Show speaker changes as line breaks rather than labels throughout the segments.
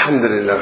الحمد لله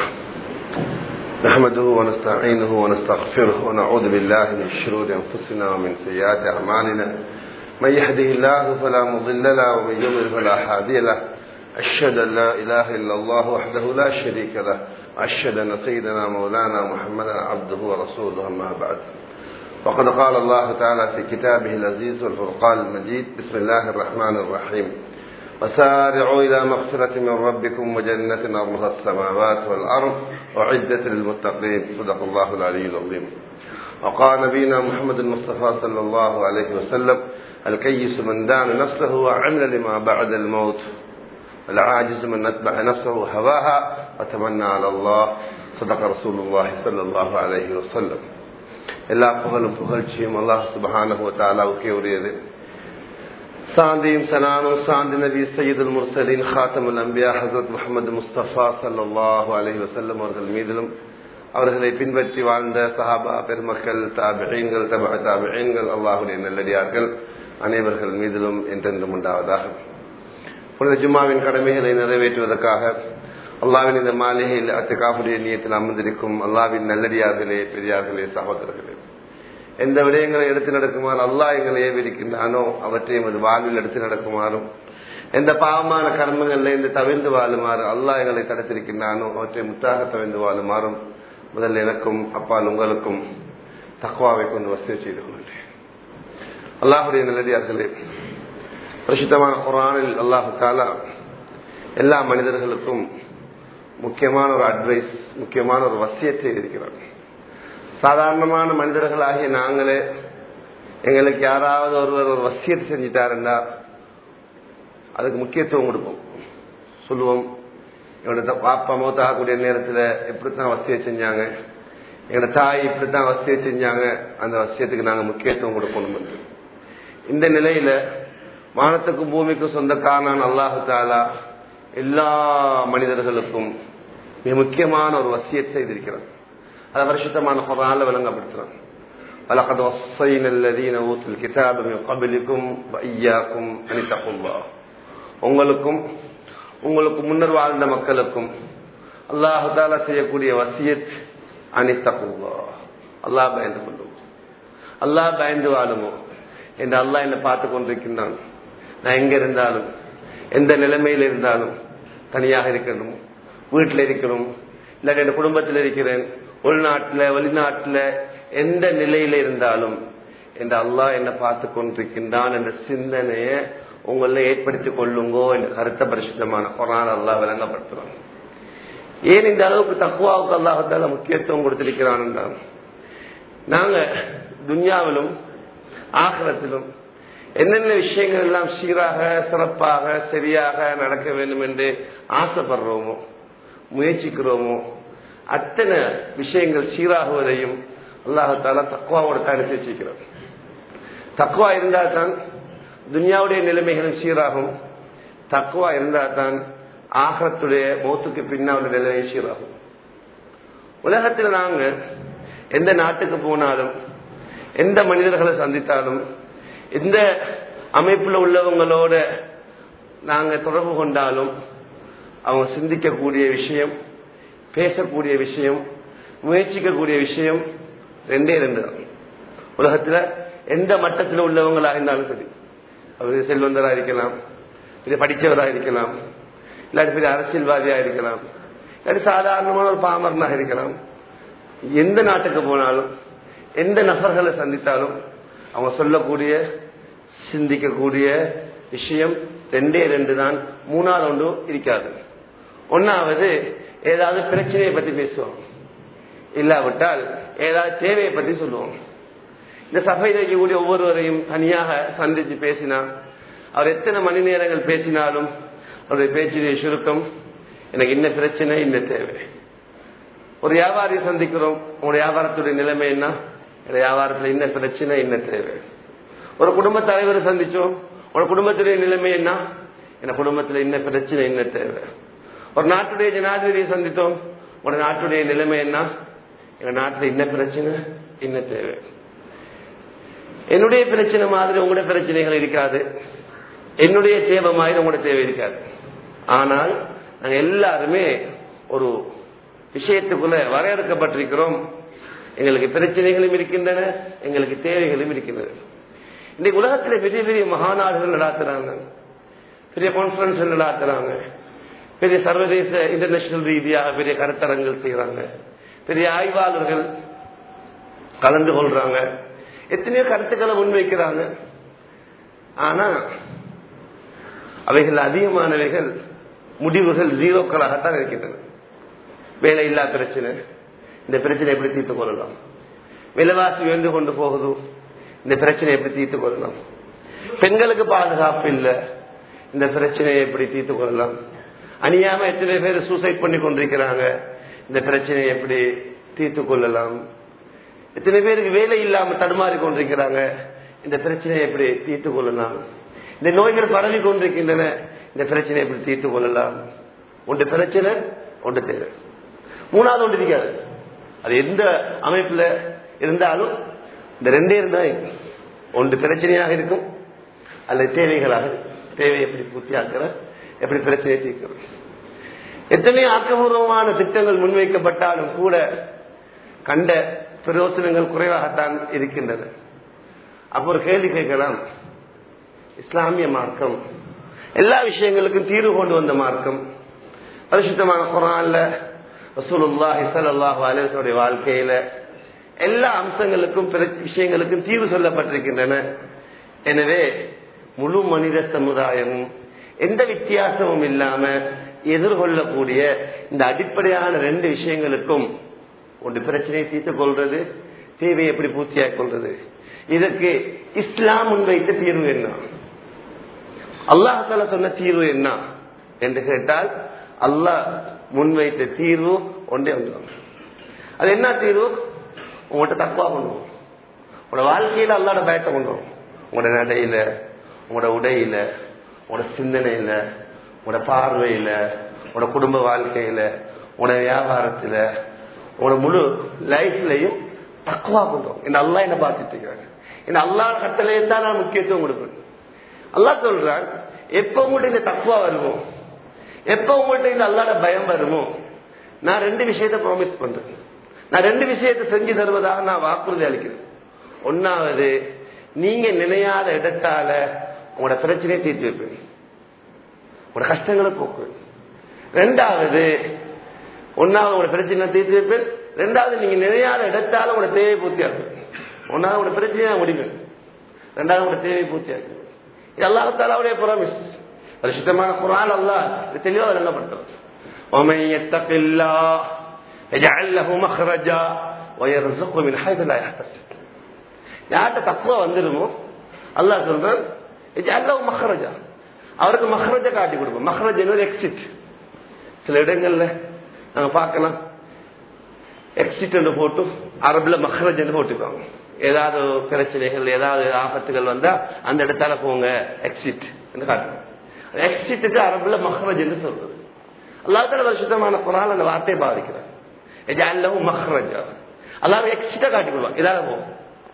نحمده ونستعينه ونستغفره ونعوذ بالله من شرور أنفسنا ومن سيئات أعمالنا من يهده الله فلا مضل له ومن يضلل فلا هادي له أشهد أن لا إله إلا الله وحده لا شريك له وأشهد أن سيدنا مولانا محمدا عبده ورسوله أما بعد وقد قال الله تعالى في كتابه العزيز والفرقان المجيد بسم الله الرحمن الرحيم وسارعوا إلى مغفرة من ربكم وجنة أرضها السماوات والأرض أعدت للمتقين صدق الله العلي العظيم وقال نبينا محمد المصطفى صلى الله عليه وسلم الكيس من دان نفسه وعمل لما بعد الموت العاجز من أتبع نفسه هواها وتمنى على الله صدق رسول الله صلى الله عليه وسلم எல்லா புகழும் புகழ்ச்சியும் அல்லாஹ் சுபஹானஹு தாலாவுக்கே உரியது சாந்தியும் சனானும் சாந்தி நபி சையீதுல் முர்சலின் ஹாத்தமுல் அம்பியா ஹசரத் முகமது முஸ்தபா சல்லாஹூ அலஹி வசல்லம் அவர்கள் மீதிலும் அவர்களை பின்பற்றி வாழ்ந்த சஹாபா பெருமக்கள் தாபிகள் தபா தாபிகள் அல்லாஹுடைய நல்லடியார்கள் அனைவர்கள் மீதிலும் என்றென்றும் உண்டாவதாக புனித ஜும்மாவின் கடமைகளை நிறைவேற்றுவதற்காக அல்லாவின் இந்த மாளிகையில் அத்துக்காப்புடைய நீயத்தில் அமர்ந்திருக்கும் அல்லாவின் நல்லடியார்களே பெரியார்களே சகோதரர்களே எந்த விடயங்களை எடுத்து நடக்குமாறு அல்லாஹ் எங்களை ஏவிருக்கின்றானோ அவற்றை எமது வாழ்வில் எடுத்து நடக்குமாறும் எந்த பாவமான கர்மங்களில் இந்த தவிர்ந்து வாழுமாறு அல்லாஹ் எங்களை தடுத்திருக்கின்றானோ அவற்றை முத்தாக தவிர்ந்து வாழுமாறும் முதல் எனக்கும் அப்பால் உங்களுக்கும் தக்குவாவை கொண்டு வசதி செய்து கொள்கிறேன் அல்லாஹுடைய நல்லடியார்களே பிரசித்தமான குரானில் அல்லாஹு தாலா எல்லா மனிதர்களுக்கும் முக்கியமான ஒரு அட்வைஸ் முக்கியமான ஒரு வசியத்தை இருக்கிறார் சாதாரணமான மனிதர்களாகிய நாங்களே எங்களுக்கு யாராவது ஒருவர் ஒரு வசியத்தை செஞ்சிட்டாருண்டா அதுக்கு முக்கியத்துவம் கொடுப்போம் சொல்லுவோம் என்னோட பாப்பா மௌத்தாகக்கூடிய நேரத்தில் இப்படித்தான் வசியை செஞ்சாங்க எங்களோட தாய் இப்படித்தான் வசியை செஞ்சாங்க அந்த வசியத்துக்கு நாங்கள் முக்கியத்துவம் கொடுக்கணும் என்று இந்த நிலையில வானத்துக்கும் பூமிக்கும் சொந்தக்காரனான் அல்லாஹு தாலா எல்லா மனிதர்களுக்கும் மிக முக்கியமான ஒரு வசியத்தை செய்திருக்கிறார் அதை வருஷத்தமான குரான்ல விளங்கப்படுத்துறான் ولقد وصينا الذين اوتوا الكتاب من قبلكم واياكم ان اتقوا الله உங்களுக்கும் உங்களுக்கு முன்னர் வாழ்ந்த மக்களுக்கும் அல்லாஹு தாலா செய்யக்கூடிய வசியத் அனித்தகுல்லா அல்லாஹ் பயந்து கொள்ளும் அல்லாஹ் பயந்து வாழுமோ என்று அல்லாஹ் என்னை பார்த்து கொண்டிருக்கின்றான் நான் எங்க இருந்தாலும் எந்த நிலைமையில் இருந்தாலும் தனியாக இருக்கணும் வீட்டில் இருக்கணும் இல்லாட்டி என் குடும்பத்தில் இருக்கிறேன் உள்நாட்டில் வெளிநாட்டில் எந்த நிலையில இருந்தாலும் என்ற அல்லாஹ் என்னை பார்த்து கொண்டிருக்கின்றான் என்ற சிந்தனையை உங்களை ஏற்படுத்திக் கொள்ளுங்கோ என்ற கருத்த பரிசுத்தமான குரான் அல்லாஹ் விளங்கப்படுத்துறான் ஏன் இந்த அளவுக்கு தக்குவாவுக்கு அல்லாஹத்தால முக்கியத்துவம் கொடுத்திருக்கிறான் என்றால் நாங்க துன்யாவிலும் ஆகலத்திலும் என்னென்ன விஷயங்கள் எல்லாம் சீராக சிறப்பாக சரியாக நடக்க வேண்டும் என்று ஆசைப்படுறோமோ முயற்சிக்கிறோமோ அத்தனை விஷயங்கள் சீராகுவதையும் அல்லாஹால தக்குவாவோட தான் நிச்சயிக்கிறோம் தக்குவா இருந்தால் தான் துன்யாவுடைய நிலைமைகளும் சீராகும் தக்குவா இருந்தால் தான் ஆகத்துடைய மௌத்துக்கு பின்னாவுடைய நிலைமை சீராகும் உலகத்தில் நாங்க எந்த நாட்டுக்கு போனாலும் எந்த மனிதர்களை சந்தித்தாலும் எந்த அமைப்புல உள்ளவங்களோட நாங்க தொடர்பு கொண்டாலும் அவங்க சிந்திக்கக்கூடிய விஷயம் பேசக்கூடிய விஷயம் முயற்சிக்கக்கூடிய விஷயம் ரெண்டே ரெண்டு தான் உலகத்துல எந்த மட்டத்தில் உள்ளவங்களா இருந்தாலும் சரி அவர் செல்வந்தரா இருக்கலாம் இது படித்தவரா இருக்கலாம் இல்லாட்டி பெரிய அரசியல்வாதியா இருக்கலாம் இல்லாட்டி சாதாரணமான ஒரு பாமரனாக இருக்கலாம் எந்த நாட்டுக்கு போனாலும் எந்த நபர்களை சந்தித்தாலும் அவங்க சொல்லக்கூடிய சிந்திக்கக்கூடிய விஷயம் ரெண்டே ரெண்டு தான் மூணாவது ஒன்றும் இருக்காது ஒன்னாவது ஏதாவது பிரச்சனையை பத்தி பேசுவோம் இல்லாவிட்டால் ஏதாவது தேவையை பத்தி சொல்லுவோம் இந்த சபையில் இருக்கக்கூடிய ஒவ்வொருவரையும் தனியாக சந்திச்சு பேசினா அவர் எத்தனை மணி நேரங்கள் பேசினாலும் அவருடைய பேச்சினுடைய சுருக்கம் எனக்கு என்ன பிரச்சனை இந்த தேவை ஒரு வியாபாரியை சந்திக்கிறோம் உங்களுடைய வியாபாரத்துடைய நிலைமை என்ன வியாபாரத்தில் என்ன பிரச்சனை என்ன தேவை ஒரு குடும்ப தலைவரை சந்திச்சோம் உங்க குடும்பத்துடைய நிலைமை என்ன என் குடும்பத்தில் என்ன பிரச்சனை என்ன தேவை ஒரு நாட்டுடைய ஜனாதிபதியை சந்தித்தோம் உங்களோட நாட்டுடைய நிலைமை என்ன எங்க நாட்டில் என்ன பிரச்சனை என்ன தேவை என்னுடைய பிரச்சனை மாதிரி உங்களுடைய பிரச்சனைகள் இருக்காது என்னுடைய தேவை மாதிரி உங்களோட தேவை இருக்காது ஆனால் நாங்க எல்லாருமே ஒரு விஷயத்துக்குள்ள வரையறுக்கப்பட்டிருக்கிறோம் எங்களுக்கு பிரச்சனைகளும் இருக்கின்றன எங்களுக்கு தேவைகளும் இருக்கின்றன இன்னைக்கு உலகத்தில் பெரிய பெரிய மகாநாடுகள் நடாத்துறாங்க பெரிய கான்பரன்ஸ் நடாத்துறாங்க பெரிய சர்வதேச இன்டர்நேஷனல் ரீதியாக பெரிய கருத்தரங்கள் செய்யறாங்க பெரிய ஆய்வாளர்கள் கலந்து கொள்றாங்க எத்தனையோ கருத்துக்களை முன்வைக்கிறாங்க ஆனா அவைகள் அதிகமானவைகள் முடிவுகள் ஜீரோக்களாகத்தான் இருக்கின்றன வேலை இல்லா பிரச்சனை இந்த பிரச்சனை எப்படி தீர்த்துக் கொள்ளலாம் விலைவாசி உயர்ந்து கொண்டு போகுது இந்த பிரச்சனை எப்படி தீர்த்துக் கொள்ளலாம் பெண்களுக்கு பாதுகாப்பு இல்லை இந்த பிரச்சனையை எப்படி தீர்த்துக் கொள்ளலாம் அணியாம எத்தனை பேர் சூசைட் பண்ணி கொண்டிருக்கிறாங்க இந்த பிரச்சனையை எப்படி தீர்த்துக் கொள்ளலாம் எத்தனை பேருக்கு வேலை இல்லாம தடுமாறி கொண்டிருக்கிறாங்க இந்த பிரச்சனையை எப்படி தீர்த்துக் கொள்ளலாம் இந்த நோய்கள் பரவி கொண்டிருக்கின்றன இந்த பிரச்சனையை எப்படி தீர்த்துக் கொள்ளலாம் ஒன்று பிரச்சனை ஒன்று தேவை மூணாவது ஒன்று இருக்காது அது எந்த அமைப்புல இருந்தாலும் இந்த ரெண்டே இருந்தா ஒன்று பிரச்சனையாக இருக்கும் அல்லது தேவைகளாக தேவை எப்படி பூர்த்தியாக்குற எப்படி பிரச்சனையை தீர்க்கிறோம் எத்தனை ஆக்கபூர்வமான திட்டங்கள் முன்வைக்கப்பட்டாலும் கூட கண்ட பிரயோசனங்கள் குறைவாகத்தான் இருக்கின்றன அப்போ ஒரு கேள்வி கேட்கலாம் இஸ்லாமிய மார்க்கம் எல்லா விஷயங்களுக்கும் தீர்வு கொண்டு வந்த மார்க்கம் பரிசுத்தமான குரான்ல ரசூலுல்லாஹி ஸல்லல்லாஹு அலைஹி வஸல்லம் வாழ்க்கையில எல்லா அம்சங்களுக்கும் விஷயங்களுக்கும் தீர்வு சொல்லப்பட்டிருக்கின்றன எனவே முழு மனித சமுதாயமும் எந்த வித்தியாசமும் இல்லாம எதிர்கொள்ளக்கூடிய இந்த அடிப்படையான ரெண்டு விஷயங்களுக்கும் ஒன்று பிரச்சனையை தீர்த்துக் கொள்றது தேவையை எப்படி பூர்த்தியாக் கொள்றது இதற்கு இஸ்லாம் முன்வைத்த தீர்வு என்ன அல்லாஹால சொன்ன தீர்வு என்ன என்று கேட்டால் அல்லாஹ் முன்வைத்த தீர்வு ஒன்றே ஒன்று அது என்ன தீர்வு உங்கள்கிட்ட தக்குவா கொண்டு வரும் உங்களோட வாழ்க்கையில அல்லாட பயத்தை கொண்டு வரும் உங்களோட நடையில உங்களோட உடையில உங்களோட சிந்தனையில உங்களோட பார்வையில உங்களோட குடும்ப வாழ்க்கையில உங்களோட வியாபாரத்துல உங்களோட முழு லைஃப்லயும் தக்குவா கொண்டு வரும் இந்த அல்லா என்ன பார்த்துட்டு இருக்காங்க இந்த அல்லா கட்டளையை தான் நான் முக்கியத்துவம் கொடுப்பேன் அல்லா சொல்றான் எப்ப உங்கள்கிட்ட இந்த தக்குவா வருமோ எப்ப உங்கள்கிட்ட இந்த அல்லாட பயம் வருமோ நான் ரெண்டு விஷயத்த ப்ராமிஸ் பண்றேன் நான் ரெண்டு விஷயத்த செஞ்சு தருவதாக நான் வாக்குறுதி அளிக்கிறேன் ஒன்னாவது நீங்க நினையாத இடத்தால உங்களோட பிரச்சனையை தீர்த்து வைப்பேன் உங்களோட கஷ்டங்களை போக்குவேன் ரெண்டாவது ஒன்னாவது உங்களோட பிரச்சனை தீர்த்து வைப்பேன் ரெண்டாவது நீங்க நினையாத இடத்தால உங்களோட தேவை பூர்த்தி ஆகும் ஒன்னாவது உங்களோட பிரச்சனையை முடிப்பேன் ரெண்டாவது உங்களோட தேவை பூர்த்தி ஆகும் இது அல்லாஹாலாவுடைய ப்ராமிஸ் பரிசுத்தமான குரான் அல்லா இது தெளிவாக விளங்கப்பட்டது ومن يتق الله يجعل له مخرجا ويرزقه من حيث لا يحتسب யார்கிட்ட தக்குவா வந்துருமோ அல்லாஹ் சொல்றான் அல்லவு மஹரஜா அவருக்கு மஹரஜ காட்டி கொடுப்போம் மஹரஜ் ஒரு எக்ஸிட் சில இடங்கள்ல நாங்க பார்க்கலாம் எக்ஸிட் என்று போட்டு அரபுல மஹரஜ் என்று போட்டுப்பாங்க ஏதாவது பிரச்சனைகள் ஏதாவது ஆபத்துகள் வந்தா அந்த இடத்தால போங்க எக்ஸிட் என்று காட்டுவோம் எக்ஸிட்டுக்கு அரபுல மஹரஜ் என்று சொல்றது அல்லாத்தால வருஷத்தமான குரான் அந்த வார்த்தையை பாதிக்கிறார் எஜாலவும் மஹரஜா அல்லாத எக்ஸிட்டா காட்டி கொடுவாங்க இதால போகும்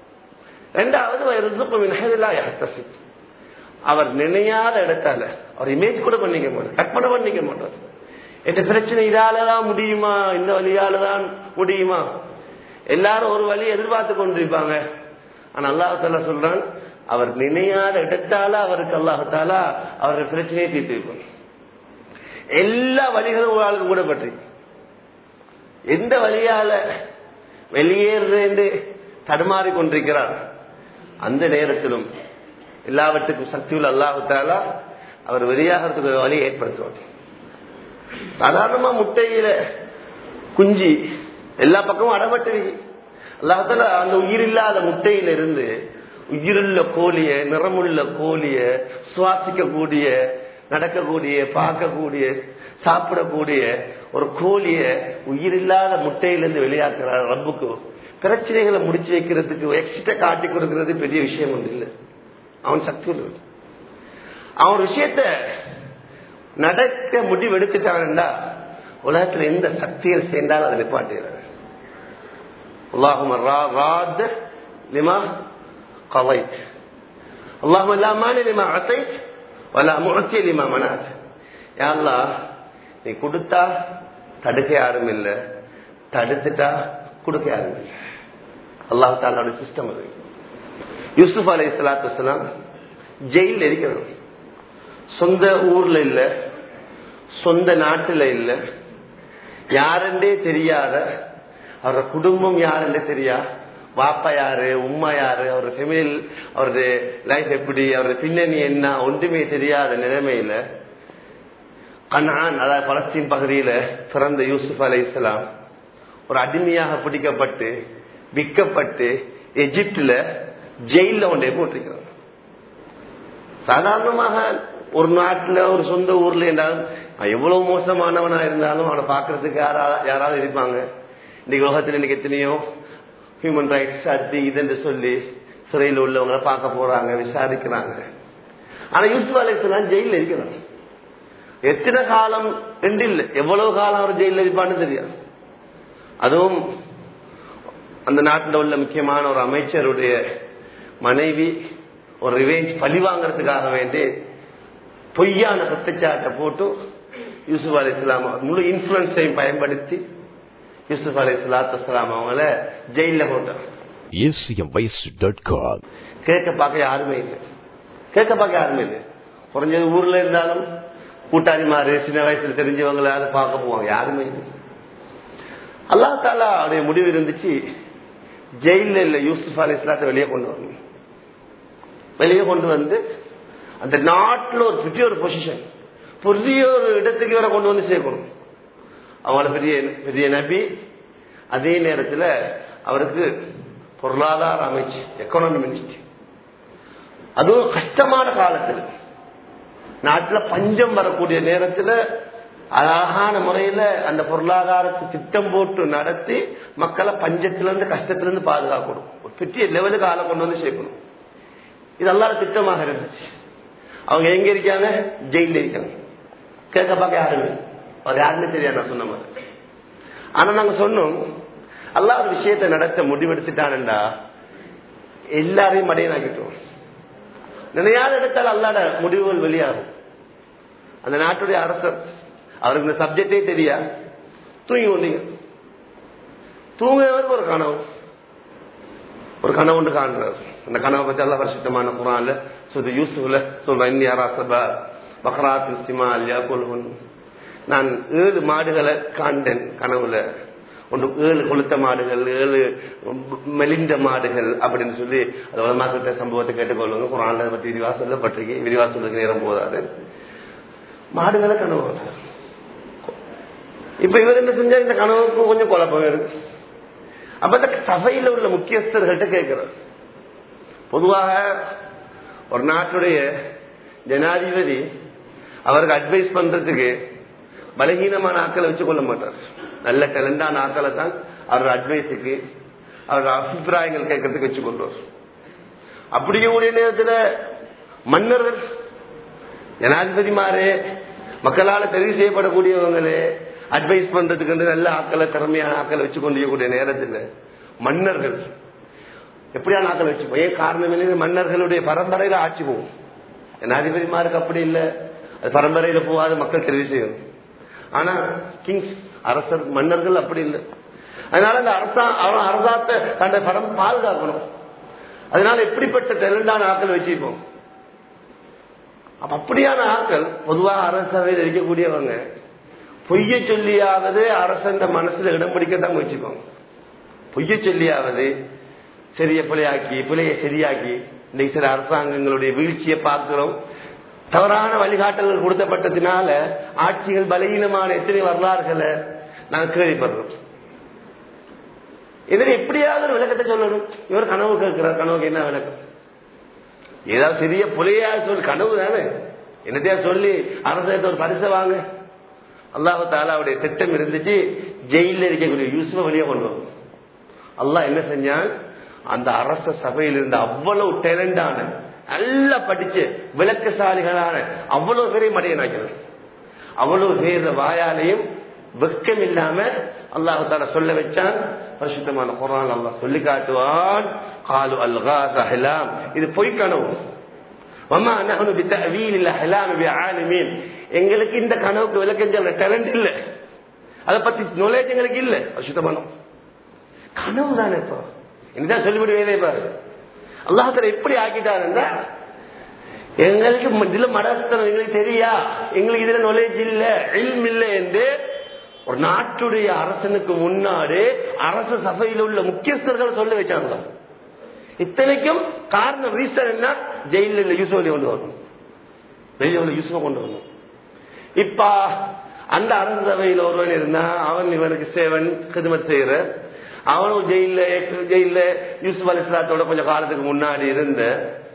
ரெண்டாவது அவர் நினையாத இடத்தால அவர் இமேஜ் கூட பண்ணிக்க மாட்டார் கற்பனை பண்ணிக்க மாட்டார் இந்த பிரச்சனை இதாலதான் முடியுமா இந்த வழியாலதான் முடியுமா எல்லாரும் ஒரு வழி எதிர்பார்த்து கொண்டிருப்பாங்க ஆனா அல்லாஹால சொல்றான் அவர் நினையாத இடத்தால அவருக்கு அல்லாஹால அவருடைய பிரச்சனையை தீர்த்து வைப்பார் எல்லா வழிகளும் ஒரு ஆளுக்கு கூட பற்றி எந்த வழியால வெளியேறது தடுமாறி கொண்டிருக்கிறார் அந்த நேரத்திலும் எல்லாவற்றுக்கும் சக்தியுள்ள அல்லாஹாலா அவர் வெளியாகிறதுக்கு ஒரு வழியை ஏற்படுத்துவார் சாதாரணமா முட்டையில குஞ்சு எல்லா பக்கமும் அடப்பட்டு அல்லாஹால அந்த உயிரில்லாத முட்டையில இருந்து உயிருள்ள கோழிய நிறமுள்ள கோழிய சுவாசிக்கக்கூடிய நடக்கக்கூடிய பார்க்கக்கூடிய சாப்பிடக்கூடிய ஒரு கோழிய உயிரில்லாத முட்டையிலிருந்து வெளியாக்குறார் ரப்புக்கு பிரச்சனைகளை முடிச்சு வைக்கிறதுக்கு எக்ஸ்ட்ரா காட்டி கொடுக்கறது பெரிய விஷயம் ஒன்று இல்லை அவன் சக்தி உள்ளது அவன் ஒரு விஷயத்த நடக்க முடிவு எடுத்துட்டான்டா உலகத்துல எந்த சக்தியில் சேர்ந்தாலும் அதை நிப்பாட்டுகிறார் اللهم لما قضيت اللهم لا مانع لما اعطيت ولا معطي لما منعت يا الله நீ கொடுத்தா தடுக்க யாரும் இல்லை தடுத்துட்டா கொடுக்க யாரும் இல்லை அல்லாஹ் தாலோட சிஸ்டம் அது யூசுப் அலை சலாத்து வலாம் ஜெயில இருக்கிறோம் சொந்த ஊர்ல இல்ல சொந்த நாட்டுல இல்ல யாருண்டே தெரியாத அவரோட குடும்பம் யாருன்றே தெரியா வாப்பா யாரு உம்மா யாரு அவரோட ஃபெமிலி அவரது லைஃப் எப்படி அவரது பின்னணி என்ன ஒன்றுமே தெரியாத நிலைமையில கண்ணான் அதாவது பலஸ்தீன் பகுதியில பிறந்த யூசுப் அலை இஸ்லாம் ஒரு அடிமையாக பிடிக்கப்பட்டு விற்கப்பட்டு எஜிப்துல ஜெயில ஒன்றே போட்டிருக்கிறார் சாதாரணமாக ஒரு நாட்டுல ஒரு சொந்த ஊர்ல என்றாலும் எவ்வளவு மோசமானவனா இருந்தாலும் அவனை பாக்குறதுக்கு யாரா யாராவது இருப்பாங்க இன்னைக்கு உலகத்தில் இன்னைக்கு எத்தனையோ ஹியூமன் ரைட்ஸ் அது இதுன்னு சொல்லி சிறையில் உள்ளவங்களை பார்க்க போறாங்க விசாரிக்கிறாங்க ஆனா யூசுப் அலைசலாம் ஜெயில இருக்கிறான் எத்தனை காலம் ரெண்டு இல்லை எவ்வளவு காலம் அவர் ஜெயில இருப்பான்னு தெரியாது அதுவும் அந்த நாட்டில் உள்ள முக்கியமான ஒரு அமைச்சருடைய மனைவி ஒரு ரிவேஞ்ச் பழி வாங்கறதுக்காக வேண்டி பொய்யான குற்றச்சாட்டை போட்டு யூசுப் அலி இஸ்லாம் முழு இன்ஃபுளுன்ஸையும் பயன்படுத்தி யூசுப் அலி இஸ்லாத்து இஸ்லாம் அவங்கள ஜெயில போட்டார்
acmvoice.com
கேட்க பார்க்க யாருமே இல்லை கேட்க பார்க்க யாருமே இல்லை குறைஞ்சது ஊர்ல இருந்தாலும் கூட்டாளிமாரு சின்ன வயசுல தெரிஞ்சவங்களால பார்க்க போவாங்க யாருமே இல்லை அல்லா தாலா அவருடைய முடிவு இருந்துச்சு ஜெயில இல்ல யூசுப் அலி இஸ்லாத்தை வெளியே கொண்டு வரணும் வெளியே கொண்டு வந்து அந்த நாட்டில் ஒரு பெரிய ஒரு பொசிஷன் பெரிய ஒரு இடத்துக்கு வர கொண்டு வந்து சேர்க்கணும் அவங்கள பெரிய பெரிய நபி அதே நேரத்தில் அவருக்கு பொருளாதார அமைச்சு எக்கனாமி மினிஸ்ட்ரி அதுவும் கஷ்டமான காலத்தில் நாட்டில் பஞ்சம் வரக்கூடிய நேரத்தில் அழகான முறையில அந்த பொருளாதாரத்தை திட்டம் போட்டு நடத்தி மக்களை பஞ்சத்திலிருந்து கஷ்டத்திலிருந்து பாதுகாக்கணும் ஒரு பெரிய லெவலுக்கு ஆளை கொண்டு வந்து சேர்க்கணும் இது எல்லாரும் திட்டமாக இருந்துச்சு அவங்க எங்க இருக்காங்க ஜெயில இருக்காங்க கேட்க பார்க்க யாருமே அவர் யாருன்னு தெரியாது நான் சொன்ன மாதிரி ஆனா நாங்க சொன்னோம் அல்லா ஒரு விஷயத்தை நடத்த முடிவெடுத்துட்டான்டா எல்லாரையும் மடையனாக்கிட்டோம் நினையாத இடத்தால் அல்லாட முடிவுகள் வெளியாகும் அந்த நாட்டுடைய அரசர் அவருக்கு இந்த சப்ஜெக்டே தெரியா தூங்கி கொண்டீங்க தூங்குறவருக்கு ஒரு கனவு ஒரு கனவு ஒன்று காண்றார் அந்த கனவை பத்தி எல்லாம் வருஷத்தமான குரான்ல சொல்லு யூசுஃப்ல சொல்ற இன்னியாரா சபா பக்ராத்தின் சிமால் யாக்குல்ஹுன் நான் ஏழு மாடுகளை காண்டேன் கனவுல ஒன்று ஏழு கொளுத்த மாடுகள் ஏழு மெலிந்த மாடுகள் அப்படின்னு சொல்லி அது உலமாக்கிட்ட சம்பவத்தை கேட்டுக்கொள்ளுங்க குரான்ல பற்றி விரிவா சொல்லப்பட்டிருக்கு விரிவா சொல்றதுக்கு நேரம் போதாது மாடுகளை கனவு இப்ப இவர் என்ன செஞ்சா இந்த கனவுக்கு கொஞ்சம் குழப்பம் இருக்கு அப்ப இந்த சபையில உள்ள முக்கியஸ்தர்கள்ட்ட கேட்கிறார் பொதுவாக ஒரு நாட்டுடைய ஜனாதிபதி அவருக்கு அட்வைஸ் பண்றதுக்கு பலகீனமான ஆக்களை வச்சு கொள்ள மாட்டார் நல்ல டேலண்டான ஆக்களை தான் அவரோட அட்வைஸுக்கு அவரோட அபிப்பிராயங்கள் கேட்கறதுக்கு வச்சு கொள்வார் அப்படியே கூடிய நேரத்தில் மன்னர்கள் ஜனாதிபதிமாரே மக்களால் தெரிவு செய்யப்படக்கூடியவங்களே அட்வைஸ் பண்றதுக்கு நல்ல ஆக்களை திறமையான ஆக்களை வச்சு கொண்டிருக்கக்கூடிய நேரத்தில் மன்னர்கள் எப்படியான ஆக்களை வச்சுப்போம் ஏன் காரணம் இல்லை மன்னர்களுடைய பரம்பரையில ஆட்சி போகும் ஜனாதிபதிமாருக்கு அப்படி இல்லை அது பரம்பரையில போகாது மக்கள் தெரிவு செய்யணும் ஆனா கிங்ஸ் அரசர் மன்னர்கள் அப்படி இல்லை அதனால அந்த அரசா அவன் அரசாத்தை தன்னை பரம் பாதுகாக்கணும் அதனால எப்படிப்பட்ட டெலண்டான ஆக்கள் வச்சுப்போம் அப்ப அப்படியான ஆக்கள் பொதுவாக அரசவையில் இருக்கக்கூடியவங்க பொய்ய சொல்லியாவது அரசன் மனசுல இடம் பிடிக்கத்தான் முயற்சிப்பாங்க பொய்ய சொல்லியாவது சரிய பிழையாக்கி பிழையை சரியாக்கி இன்னைக்கு சில அரசாங்கங்களுடைய வீழ்ச்சியை பார்க்கிறோம் தவறான வழிகாட்டல்கள் கொடுத்தப்பட்டதுனால ஆட்சிகள் பலகீனமான எத்தனை வரலாறுகளை நாங்கள் கேள்விப்படுறோம் இதில் எப்படியாவது ஒரு விளக்கத்தை சொல்லணும் இவர் கனவு கேட்கிறார் கனவுக்கு என்ன விளக்கம் ஏதாவது சிறிய புலையா சொல்லி கனவு தானே என்னத்தையா சொல்லி அரசாங்கத்தை ஒரு பரிசை வாங்க அல்லாஹு தாலாவுடைய திட்டம் இருந்துச்சு ஜெயில இருக்கக்கூடிய யூசுஃபை வெளியே கொண்டு வரும் அல்லாஹ் என்ன செஞ்சான் அந்த அரச சபையில் இருந்த அவ்வளவு டேலண்டான நல்லா படிச்சு விளக்கசாலிகளான அவ்வளவு பேரையும் மடையனாக்கிறது அவ்வளவு பேர் வாயாலையும் வெக்கம் இல்லாம அல்லாஹு தாலா சொல்ல வச்சான் பரிசுத்தமான குரான் அல்லாஹ் சொல்லி காட்டுவான் காலு அல்காஸ் அஹ்லாம் இது பொய் கனவு வமா நஹனு பித்தஅவீல் அஹ்லாம் பிஆலிமீன் எங்களுக்கு இந்த கனவுக்கு விளக்கம் சொல்ல டேலண்ட் இல்ல
அதை பத்தி நாலேஜ் எங்களுக்கு இல்ல சுத்தமான கனவு தானே இப்போ என்னதான் சொல்லிவிடு வேலையை பாரு அல்லாஹத்துல எப்படி ஆக்கிட்டாருன்னா எங்களுக்கு இதுல மடத்தனம் எங்களுக்கு தெரியா எங்களுக்கு இதுல நாலேஜ் இல்ல இல்ம் இல்ல என்று ஒரு நாட்டுடைய அரசனுக்கு முன்னாடி அரச சபையில் உள்ள முக்கியஸ்தர்களை சொல்ல வச்சாங்க இத்தனைக்கும் காரணம் ரீசன் என்ன ஜெயில யூசுவலி கொண்டு வரணும் ஜெயில யூசுவ கொண்டு வரணும் இப்ப அந்த அரச சபையில் ஒருவன் இருந்தா அவன் இவனுக்கு சேவன் கிதுமத் செய்யற அவனும் ஜெயில ஜெயில யூசுப் அலிஸ்லாத்தோட கொஞ்சம் காலத்துக்கு முன்னாடி இருந்த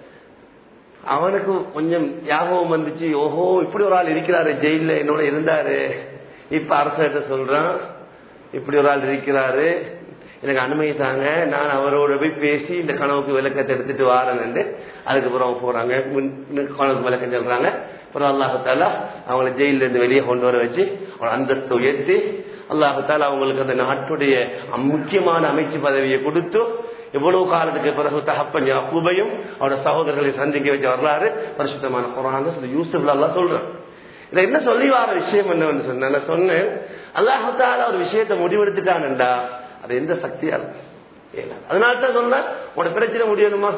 அவனுக்கு கொஞ்சம் ஞாபகம் வந்துச்சு ஓஹோ இப்படி ஒரு ஆள் இருக்கிறாரு ஜெயில என்னோட இருந்தாரு இப்ப அரசர்கிட்ட சொல்றான் இப்படி ஒரு ஆள் இருக்கிறாரு எனக்கு அனுமதி தாங்க நான் அவரோட போய் பேசி இந்த கனவுக்கு விளக்கத்தை எடுத்துட்டு வாரேன்னு அதுக்கப்புறம் போறாங்க கனவுக்கு விளக்கம் சொல்றாங்க அப்புறம் அல்லாஹால அவங்களை ஜெயில இருந்து வெளியே கொண்டு வர வச்சு அவன் அந்தஸ்து உயர்த்தி அல்லாஹால அவங்களுக்கு அந்த நாட்டுடைய முக்கியமான அமைச்சு பதவியை கொடுத்து எவ்வளவு காலத்துக்கு பிறகு தகப்பன் யாக்கூபையும் அவரோட சகோதரர்களை சந்திக்க வச்ச வரலாறு பரிசுத்தமான குரான் யூசுப் அல்லா சொல்றான் இதை என்ன சொல்லி வர விஷயம் என்னன்னு சொன்ன நான் சொன்னேன் அல்லாஹால ஒரு விஷயத்தை முடிவெடுத்துட்டான்டா அது எந்த சக்தியா அதனால தான் சொன்ன உனக்கு பிரச்சனை முடியணுமா